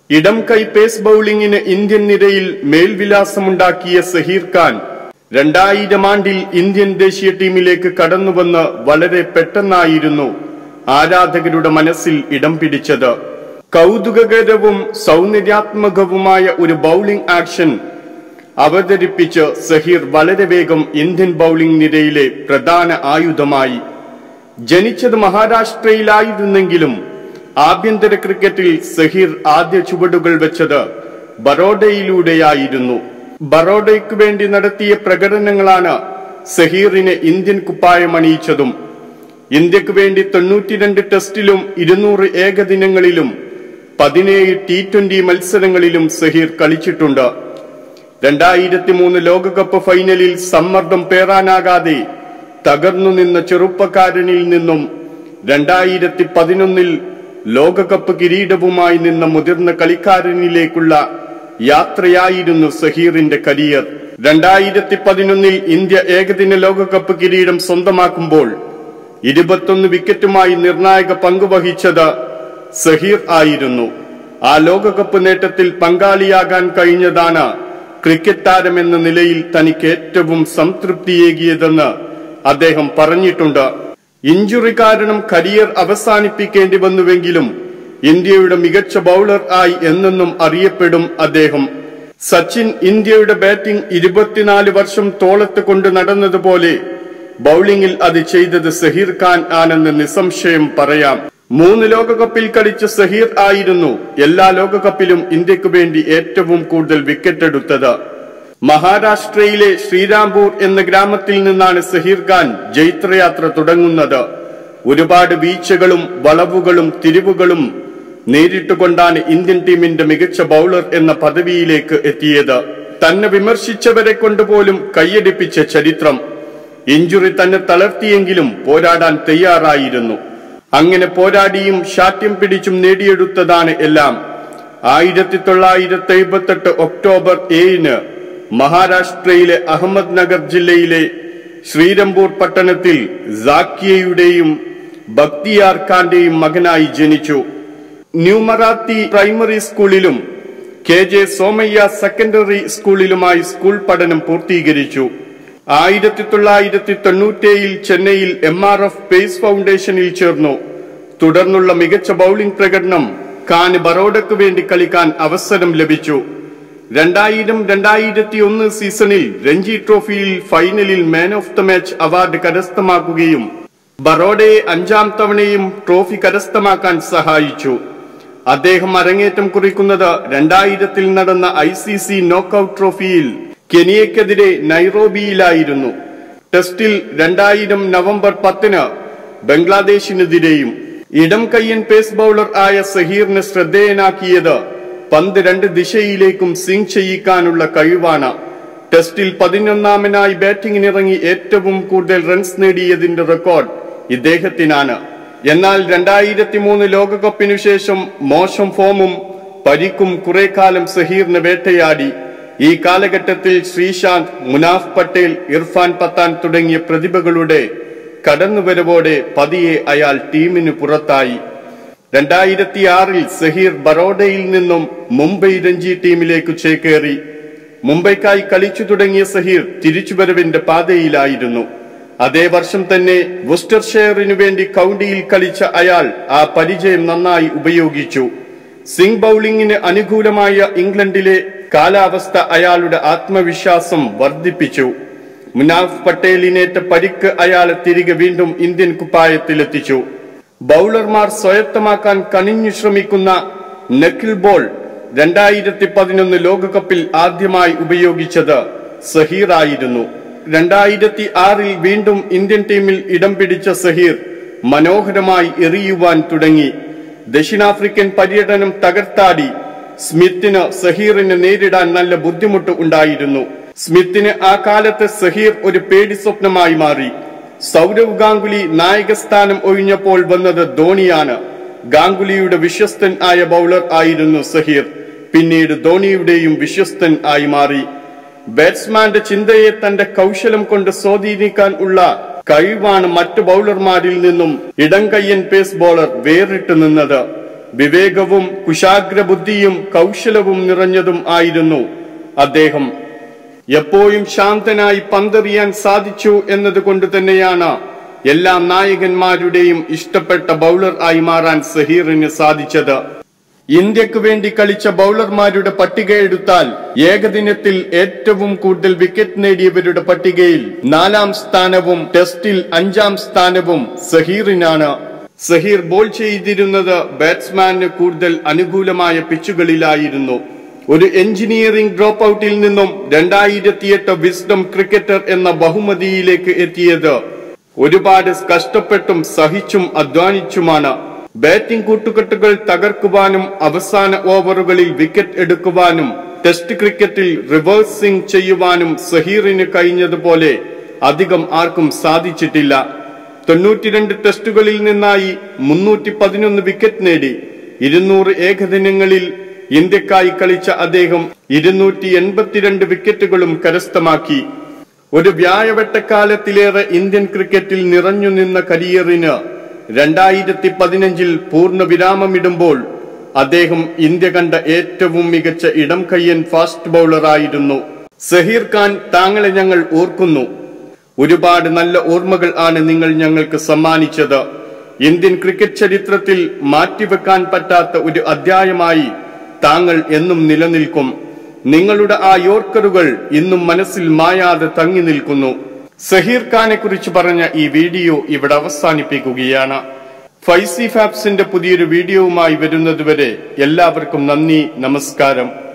ഇടം കൈ pace ബൌളിംഗിന് Indian നിരയിൽ മേൽവിലാസമുണ്ടാക്കിയ സഹീർ ഖാൻ രണ്ടായിരം ആണ്ടിൽ ഇന്ത്യൻ ദേശീയ ടീമിലേക്ക് കടന്നുവന്ന് വളരെ പെട്ടെന്നായിരുന്നു ആരാധകരുടെ മനസ്സിൽ ഇടം പിടിച്ചത് കൗതുകകരവും സൗന്ദര്യാത്മകവുമായ ഒരു ബൌളിംഗ് ആക്ഷൻ അവതരിപ്പിച്ച് സഹീർ വളരെ വേഗം ഇന്ത്യൻ ബൌളിംഗ് നിരയിലെ പ്രധാന ആയുധമായി ജനിച്ചത് മഹാരാഷ്ട്രയിലായിരുന്നെങ്കിലും ആഭ്യന്തര ക്രിക്കറ്റിൽ സഹീർ ആദ്യ ചുവടുകൾ വെച്ചത് ബറോഡയിലൂടെയായിരുന്നു ബറോഡയ്ക്ക് വേണ്ടി നടത്തിയ പ്രകടനങ്ങളാണ് സഹീറിനെ ഇന്ത്യൻ കുപ്പായം അണിയിച്ചതും ഇന്ത്യക്ക് വേണ്ടി തൊണ്ണൂറ്റിരണ്ട് ടെസ്റ്റിലും ഇരുന്നൂറ് ഏകദിനങ്ങളിലും പതിനേഴ് ടി ട്വന്റി മത്സരങ്ങളിലും സഹീർ കളിച്ചിട്ടുണ്ട് രണ്ടായിരത്തി മൂന്ന് ലോകകപ്പ് ഫൈനലിൽ സമ്മർദ്ദം പേറാനാകാതെ തകർന്നു നിന്ന ചെറുപ്പക്കാരനിൽ നിന്നും രണ്ടായിരത്തി പതിനൊന്നിൽ ലോകകപ്പ് കിരീടവുമായി നിന്ന മുതിർന്ന കളിക്കാരനിലേക്കുള്ള യാത്രയായിരുന്നു സഹീറിന്റെ കരിയർ രണ്ടായിരത്തി പതിനൊന്നിൽ ഇന്ത്യ ഏകദിന ലോകകപ്പ് കിരീടം സ്വന്തമാക്കുമ്പോൾ ഇരുപത്തൊന്ന് വിക്കറ്റുമായി നിർണായക പങ്ക് വഹിച്ചത് സഹീർ ആയിരുന്നു ആ ലോകകപ്പ് നേട്ടത്തിൽ പങ്കാളിയാകാൻ കഴിഞ്ഞതാണ് ക്രിക്കറ്റ് താരമെന്ന നിലയിൽ തനിക്ക് ഏറ്റവും സംതൃപ്തിയേകിയതെന്ന് അദ്ദേഹം പറഞ്ഞിട്ടുണ്ട് ഇഞ്ചുറി കാരണം കരിയർ അവസാനിപ്പിക്കേണ്ടി വന്നുവെങ്കിലും ഇന്ത്യയുടെ മികച്ച ബൗളർ ആയി എന്നെന്നും അറിയപ്പെടും അദ്ദേഹം സച്ചിൻ ഇന്ത്യയുടെ ബാറ്റിംഗ് ഇരുപത്തിനാല് വർഷം തോളത്ത് കൊണ്ട് നടന്നതുപോലെ ബൌളിംഗിൽ അത് ചെയ്തത് സഹീർ ഖാൻ ആണെന്ന് നിസ്സംശയം പറയാം മൂന്ന് ലോകകപ്പിൽ കളിച്ച സഹീർ ആയിരുന്നു എല്ലാ ലോകകപ്പിലും ഇന്ത്യക്ക് വേണ്ടി ഏറ്റവും കൂടുതൽ വിക്കറ്റ് എടുത്തത് മഹാരാഷ്ട്രയിലെ ശ്രീരാംപൂർ എന്ന ഗ്രാമത്തിൽ നിന്നാണ് സഹീർ ഖാൻ ജൈത്രയാത്ര തുടങ്ങുന്നത് ഒരുപാട് വീഴ്ചകളും വളവുകളും തിരിവുകളും നേരിട്ടുകൊണ്ടാണ് ഇന്ത്യൻ ടീമിന്റെ മികച്ച ബൗളർ എന്ന പദവിയിലേക്ക് എത്തിയത് തന്നെ വിമർശിച്ചവരെ കൊണ്ടുപോലും കൈയടിപ്പിച്ച ചരിത്രം ഇഞ്ചുറി തന്നെ തളർത്തിയെങ്കിലും പോരാടാൻ തയ്യാറായിരുന്നു അങ്ങനെ പോരാടിയും ശാഠ്യം പിടിച്ചും നേടിയെടുത്തതാണ് എല്ലാം ആയിരത്തി തൊള്ളായിരത്തി എഴുപത്തെട്ട് ഒക്ടോബർ ഏഴിന് മഹാരാഷ്ട്രയിലെ അഹമ്മദ് നഗർ ജില്ലയിലെ ശ്രീരംപൂർ പട്ടണത്തിൽ സാക്കിയയുടെയും ബക്തിയാർ ഖാന്റെയും മകനായി ജനിച്ചു ന്യൂമറാത്തി പ്രൈമറി സ്കൂളിലും K J Somaiya secondary സ്കൂളിലുമായി school പഠനം പൂർത്തീകരിച്ചു ആയിരത്തി തൊള്ളായിരത്തി തൊണ്ണൂറ്റേഴിൽ ചെന്നൈയിൽ എം ആർ എഫ് പേസ് ഫൗണ്ടേഷനിൽ ചേർന്നു തുടർന്നുള്ള മികച്ച ബൌളിംഗ് പ്രകടനം ഖാന് ബറോഡയ്ക്ക് വേണ്ടി കളിക്കാൻ അവസരം ലഭിച്ചു രണ്ടായിരം രണ്ടായിരത്തി ഒന്ന് സീസണിൽ രഞ്ജി ട്രോഫിയിൽ ഫൈനലിൽ man of the match award കരസ്ഥമാക്കുകയും ബറോഡയെ അഞ്ചാം തവണയും ട്രോഫി കരസ്ഥമാക്കാൻ സഹായിച്ചു അദ്ദേഹം അരങ്ങേറ്റം കുറിക്കുന്നത് രണ്ടായിരത്തിൽ നടന്ന ഐ സി സി നോക്കൌട്ട് ട്രോഫിയിൽ കെനിയക്കെതിരെ നൈറോബിയിലായിരുന്നു ടെസ്റ്റിൽ രണ്ടായിരം നവംബർ പത്തിന് ബംഗ്ലാദേശിനെതിരെയും ഇടം കയ്യൻ പേസ് ബൌളർ ആയ സഹീറിനെ ശ്രദ്ധേയനാക്കിയത് പന്ത് രണ്ട് ദിശയിലേക്കും സ്വിംഗ് ചെയ്യിക്കാനുള്ള കഴിവാണ് ടെസ്റ്റിൽ പതിനൊന്നാമനായി ബാറ്റിംഗിനിറങ്ങി ഏറ്റവും കൂടുതൽ റൺസ് നേടിയതിന്റെ റെക്കോർഡ് ഇദ്ദേഹത്തിനാണ് എന്നാൽ രണ്ടായിരത്തി മൂന്ന് ലോകകപ്പിനു ശേഷം മോശം ഫോമും പരിക്കും കുറെ കാലം സഹീറിനെ വേട്ടയാടി ഈ കാലഘട്ടത്തിൽ ശ്രീശാന്ത് മുനാഫ് പട്ടേൽ ഇർഫാൻ പത്താൻ തുടങ്ങിയ പ്രതിഭകളുടെ കടന്നുവരവോടെ പതിയെ അയാൾ ടീമിന് പുറത്തായി രണ്ടായിരത്തി ആറിൽ സഹീർ ബറോഡയിൽ നിന്നും മുംബൈ രഞ്ജി ടീമിലേക്ക് ചേക്കേറി മുംബൈക്കായി കളിച്ചു തുടങ്ങിയ സഹീർ തിരിച്ചുവരവിന്റെ പാതയിലായിരുന്നു അതേ വർഷം തന്നെ വുസ്റ്റർഷെയറിനു വേണ്ടി കൗണ്ടിയിൽ കളിച്ച അയാൾ ആ പരിചയം നന്നായി ഉപയോഗിച്ചു സിംഗ് ബൌളിംഗിന് അനുകൂലമായ ഇംഗ്ലണ്ടിലെ കാലാവസ്ഥ അയാളുടെ ആത്മവിശ്വാസം വർദ്ധിപ്പിച്ചു മുനാഫ് പട്ടേലിനേറ്റ പരിക്ക് അയാളെ തിരികെ വീണ്ടും ഇന്ത്യൻ കുപ്പായത്തിലെത്തിച്ചു ബൌളർമാർ സ്വായത്തമാക്കാൻ കണിഞ്ഞു ശ്രമിക്കുന്ന നക്കിൾ ബോൾ രണ്ടായിരത്തി പതിനൊന്ന് ലോകകപ്പിൽ ആദ്യമായി ഉപയോഗിച്ചത് സഹീർ ആയിരുന്നു രണ്ടായിരത്തി ആറിൽ വീണ്ടും ഇന്ത്യൻ ടീമിൽ ഇടം പിടിച്ച സഹീർ മനോഹരമായി എറിയുവാൻ തുടങ്ങി ദക്ഷിണാഫ്രിക്കൻ പര്യടനം തകർത്താടി സ്മിത്തിന് സഹീറിനെ നേരിടാൻ നല്ല ബുദ്ധിമുട്ട് ഉണ്ടായിരുന്നു സ്മിത്തിന് ആ കാലത്ത് സഹീർ ഒരു പേടി സ്വപ്നമായി മാറി സൗരവ് ഗാംഗുലി നായകസ്ഥാനം ഒഴിഞ്ഞപ്പോൾ വന്നത് ധോണിയാണ് ഗാംഗുലിയുടെ വിശ്വസ്തൻ ആയ ബൗളർ ആയിരുന്നു സഹീർ പിന്നീട് ധോണിയുടെയും വിശ്വസ്തൻ ആയി മാറി ബാറ്റ്സ്മാന്റെ ചിന്തയെ തന്റെ കൗശലം കൊണ്ട് സ്വാധീനിക്കാൻ ഉള്ള കഴിവാണ് മറ്റു ബൗളർമാരിൽ നിന്നും ഇടം കയ്യൻ പേസ് ബോളർ വേറിട്ട് നിന്നത് വിവേകവും കുശാഗ്രബുദ്ധിയും കൗശലവും നിറഞ്ഞതും ആയിരുന്നു അദ്ദേഹം എപ്പോഴും ശാന്തനായി പന്തെറിയാൻ സാധിച്ചു എന്നതുകൊണ്ട് തന്നെയാണ് എല്ലാ നായകന്മാരുടെയും ഇഷ്ടപ്പെട്ട ബൗളർ ആയി മാറാൻ സഹീറിന് സാധിച്ചത് ഇന്ത്യക്ക് വേണ്ടി കളിച്ച ബൗളർമാരുടെ പട്ടിക എടുത്താൽ ഏകദിനത്തിൽ ഏറ്റവും കൂടുതൽ വിക്കറ്റ് നേടിയവരുടെ പട്ടികയിൽ നാലാം സ്ഥാനവും ടെസ്റ്റിൽ അഞ്ചാം സ്ഥാനവും സഹീറിനാണ് സഹീർ ബോൾ ചെയ്തിരുന്നത് ബാറ്റ്സ്മാന് കൂടുതൽ അനുകൂലമായ പിച്ചുകളിലായിരുന്നു ഒരു എഞ്ചിനീയറിംഗ് ഡ്രോപ്പ് ഔട്ടിൽ നിന്നും രണ്ടായിരത്തിയെട്ട് വിസ്ഡം ക്രിക്കറ്റർ എന്ന ബഹുമതിയിലേക്ക് എത്തിയത് ഒരുപാട് കഷ്ടപ്പെട്ടും സഹിച്ചും അധ്വാനിച്ചുമാണ് ബാറ്റിംഗ് കൂട്ടുകെട്ടുകൾ തകർക്കുവാനും അവസാന ഓവറുകളിൽ വിക്കറ്റ് എടുക്കുവാനും ടെസ്റ്റ് ക്രിക്കറ്റിൽ റിവേഴ്സിംഗ് ചെയ്യുവാനും സഹീറിന് കഴിഞ്ഞതുപോലെ അധികം ആർക്കും സാധിച്ചിട്ടില്ല തൊണ്ണൂറ്റിരണ്ട് ടെസ്റ്റുകളിൽ നിന്നായി മുന്നൂറ്റി പതിനൊന്ന് വിക്കറ്റ് നേടി ഇരുന്നൂറ് ഏകദിനങ്ങളിൽ ഇന്ത്യക്കായി കളിച്ച അദ്ദേഹം ഇരുന്നൂറ്റി എൺപത്തിരണ്ട് വിക്കറ്റുകളും കരസ്ഥമാക്കി ഒരു വ്യാഴവട്ടക്കാലത്തിലേറെ ഇന്ത്യൻ ക്രിക്കറ്റിൽ നിറഞ്ഞു നിന്ന കരിയറിന് രണ്ടായിരത്തി പതിനഞ്ചിൽ പൂർണ്ണ വിരാമമിടുമ്പോൾ അദ്ദേഹം ഇന്ത്യ കണ്ട ഏറ്റവും മികച്ച ഇടം കയ്യൻ ഫാസ്റ്റ് ബൗളറായിരുന്നു സഹീർ ഖാൻ താങ്കളെ ഞങ്ങൾ ഓർക്കുന്നു ഒരുപാട് നല്ല ഓർമ്മകൾ ആണ് നിങ്ങൾ ഞങ്ങൾക്ക് സമ്മാനിച്ചത് ഇന്ത്യൻ ക്രിക്കറ്റ് ചരിത്രത്തിൽ മാറ്റിവെക്കാൻ പറ്റാത്ത ഒരു അധ്യായമായി താങ്കൾ എന്നും നിലനിൽക്കും നിങ്ങളുടെ ആ യോർക്കറുകൾ ഇന്നും മനസ്സിൽ മായാതെ തങ്ങി നിൽക്കുന്നു സഹീർ ഖാനെ കുറിച്ച് പറഞ്ഞ ഈ വീഡിയോ ഇവിടെ അവസാനിപ്പിക്കുകയാണ് ഫൈസി ഫാബ്സിന്റെ പുതിയൊരു വീഡിയോവുമായി വരുന്നതുവരെ എല്ലാവർക്കും നന്ദി നമസ്കാരം